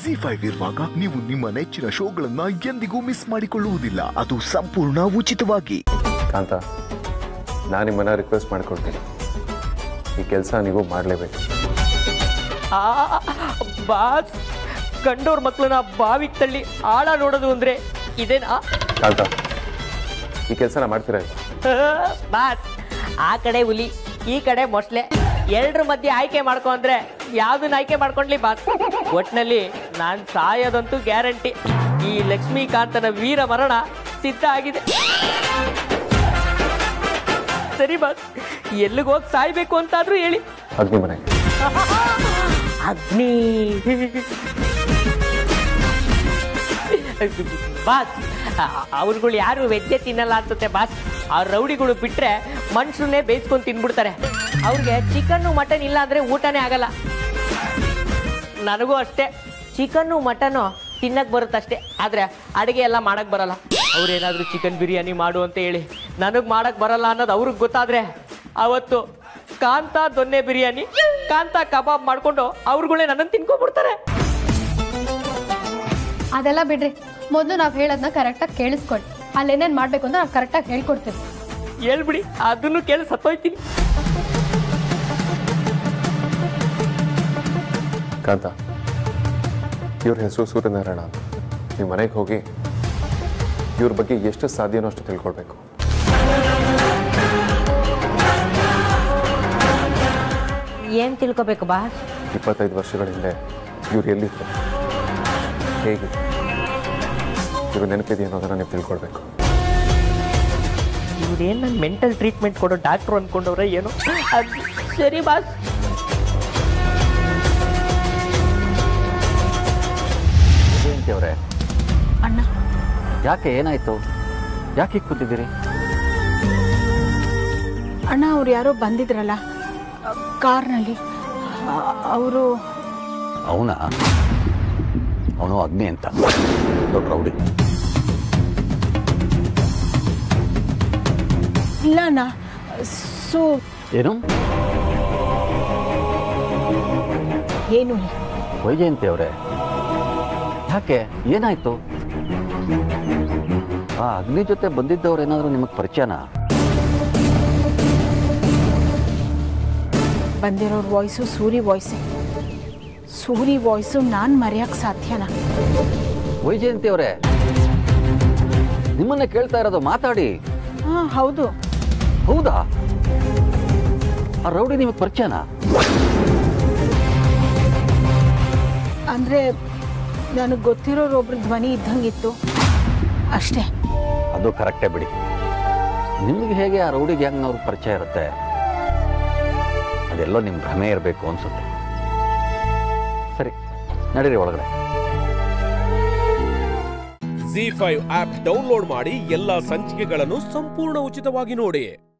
G five ಇರುವಾಗ ನೀವು ನಿಮ್ಮ ನೆಚ್ಚಿನ ಶೋಗಳನ್ನ ಎಂದಿಗೂ ಮಿಸ್ ಮಾಡಿಕೊಳ್ಳುವುದಿಲ್ಲ ಅದು ಸಂಪೂರ್ಣ ಉಚಿತವಾಗಿ ಕಾಂತ ನಾನು ನಿಮ್ಮನ್ನ ರಿಕ್ವೆಸ್ಟ್ ಮಾಡ್ಕೊಳ್ತೀನಿ ಈ ಕೆಲಸ ನೀವು ಮಾಡಲೇಬೇಕು ಆ ಬಾಸ್ ಕಂಡೋರ್ ಮಕ್ಕಳನ್ನ ಬಾವಿಗೆ ತಳ್ಳಿ ಆಳ ನೋಡೋದು ಅಂದ್ರೆ ಇದೇನಾ ಕಾಂತ ಈ ಕೆಲಸನ ಮಾಡ್ತೀರಾ ಇಲ್ಲ? ಬಾಸ್ ಆ ಕಡೆ ಹುಲಿ ಈ ಕಡೆ ಮೊಸಳೆ ಎರಡರ ಮಧ್ಯೆ ಆಯ್ಕೆ ಮಾಡ್ಕೊ ಅಂದ್ರೆ ಯಾವ್ದನ್ನ ಆಯ್ಕೆ ಮಾಡ್ಕೊಂಡ್ಲಿ ಬಾಸ್ ಒಟ್ನಲ್ಲಿ ನಾನ್ ಸಾಯೋದಂತೂ ಗ್ಯಾರಂಟಿ ಈ ಲಕ್ಷ್ಮೀಕಾಂತನ ವೀರ ಮರಣ ಸಿದ್ಧ ಆಗಿದೆ ಸರಿ ಬಾಸ್ ಎಲ್ಲಿಗೆ ಹೋಗಿ ಸಾಯ್ಬೇಕು ಅಂತಾದ್ರೂ ಹೇಳಿ ಅಗ್ನಿ ಮನೆಗೆ ಅಗ್ನಿ ಬಾಸ್ ಅವ್ರುಗಳು ಯಾರು ವೆಜ್ಜೆ ತಿನ್ನಲ್ಲ ಅನ್ಸುತ್ತೆ ಬಾಸ್ ಅವ್ರ ರೌಡಿಗಳು ಬಿಟ್ರೆ ಮನುಷ್ಯರನ್ನೇ ಬೇಯಿಸ್ಕೊಂಡು ತಿನ್ಬಿಡ್ತಾರೆ ಅವ್ರಿಗೆ ಚಿಕನ್ನು ಮಟನ್ ಇಲ್ಲ ಅಂದ್ರೆ ಊಟನೇ ಆಗಲ್ಲ ನನಗೂ ಅಷ್ಟೇ ಚಿಕನ್ನು ಮಟನ್ನು ತಿನ್ನಕ್ ಬರುತ್ತಷ್ಟೇ ಆದ್ರೆ ಅಡುಗೆ ಎಲ್ಲ ಮಾಡಕ್ ಬರಲ್ಲ ಅವ್ರೇನಾದ್ರೂ ಚಿಕನ್ ಬಿರಿಯಾನಿ ಮಾಡು ಅಂತ ಹೇಳಿ ನನಗ್ ಮಾಡಕ್ ಬರಲ್ಲ ಅನ್ನೋದು ಅವ್ರಿಗೆ ಗೊತ್ತಾದ್ರೆ ಅವತ್ತು ಕಾಂತ ದೊನ್ನೆ ಬಿರಿಯಾನಿ ಕಾಂತ ಕಬಾಬ್ ಮಾಡ್ಕೊಂಡು ಅವ್ರುಗಳೇ ನನ್ನನ್ನು ತಿನ್ಕೊಂಡ್ಬಿಡ್ತಾರೆ ಅದೆಲ್ಲ ಬಿಡ್ರಿ ಮೊದಲು ನಾವು ಹೇಳೋದನ್ನ ಕರೆಕ್ಟಾಗಿ ಕೇಳಿಸ್ಕೊಳ್ಳಿ ಅಲ್ಲಿ ಏನೇನು ಮಾಡಬೇಕು ಅಂತ ನಾವು ಕರೆಕ್ಟಾಗಿ ಹೇಳ್ಕೊಡ್ತೀವಿ ಹೇಳ್ಬಿಡಿ ಅದನ್ನು ಕೇಳಿ ಸತ್ತೋಯ್ತೀನಿ ಕಾಂತ ಇವ್ರ ಹೆಸರು ಸೂರ್ಯನಾರಾಯಣ ಅಂತ ನೀವು ಮನೆಗೆ ಹೋಗಿ ಇವ್ರ ಬಗ್ಗೆ ಎಷ್ಟು ಸಾಧ್ಯನೋ ಅಷ್ಟು ತಿಳ್ಕೊಳ್ಬೇಕು ಏನ್ ತಿಳ್ಕೊಬೇಕು ಬಾ ಇಪ್ಪತ್ತೈದು ವರ್ಷಗಳ ಹಿಂದೆ ಇವ್ರು ಎಲ್ಲಿದ್ರು ಹೇಗಿದ್ರು ಇವ್ರ ನೆನಪಿದೆ ಅನ್ನೋದನ್ನ ನೀವು ತಿಳ್ಕೊಳ್ಬೇಕು ಇವ್ರೇನ್ ನನ್ ಮೆಂಟಲ್ ಟ್ರೀಟ್ಮೆಂಟ್ ಕೊಡೋ ಡಾಕ್ಟ್ರು ಅನ್ಕೊಂಡವ್ರೆ ಏನೋ ಅದ್ ಸರಿ ಬಾಸ್ ಜಯಂತಿಯವರೇ ಅಣ್ಣ ಯಾಕೆ ಏನಾಯ್ತು ಯಾಕೆ ಹೀಗೆ ಕೂತಿದ್ದೀರಿ ಅಣ್ಣ ಅವ್ರು ಯಾರೋ ಬಂದಿದ್ರಲ್ಲ ಕಾರ್ನಲ್ಲಿ ಅವರು ಅವನ ಅವನು ಅಗ್ನಿ ಅಂತ ದೊಡ್ಡ ರೌಡಿ ಇಲ್ಲ ಅಣ್ಣ ಸೊ ಏನು ಏನು ಇಲ್ಲ. ವೈಜಯಂತಿ ಅವರೇ ಯಾಕೆ ಏನಾಯ್ತು ಆ ಅಗ್ನಿ ಜೊತೆ ಬಂದಿದ್ದವ್ರು ಏನಾದರೂ ನಿಮಗೆ ಪರಿಚಯನಾ ಬಂದಿರೋರ್ ವಾಯ್ಸು ಸೂರಿ ವಾಯ್ಸೇ ಸೂರಿ ವಾಯ್ಸು ನಾನು ಮರೆಯೋಕ್ಕೆ ಸಾಧ್ಯನಾ ವೈಜಯಂತಿ ಅವರೇ ನಿಮ್ಮನ್ನೇ ಕೇಳ್ತಾ ಇರೋದು ಮಾತಾಡಿ ಹಾಂ ಹೌದು ಹೌದಾ ಆ ರೌಡಿ ನಿಮಗೆ ಪರಿಚಯನಾ ಅಂದರೆ ನನಗೆ ಗೊತ್ತಿರೋರೊಬ್ರ ಧ್ವನಿ ಇದ್ದಂಗಿತ್ತು ಅಷ್ಟೇ ಅದು ಕರೆಕ್ಟೇ ಬಿಡಿ ನಿಮಗೆ ಹೇಗೆ ಆ ರೌಡಿ ಗ್ಯಾಂಗ್ನವ್ರ ಪರಿಚಯ ಇರುತ್ತೆ ಅದೆಲ್ಲೋ ನಿಮ್ಮ ಭ್ರಮೆ ಇರಬೇಕು ಅನ್ಸುತ್ತೆ ಸರಿ ನಡೀರಿ ಒಳಗಡೆ ಜಿ ಫೈವ್ ಆಪ್ ಡೌನ್ಲೋಡ್ ಮಾಡಿ ಎಲ್ಲಾ ಸಂಚಿಕೆಗಳನ್ನು ಸಂಪೂರ್ಣ ಉಚಿತವಾಗಿ ನೋಡಿ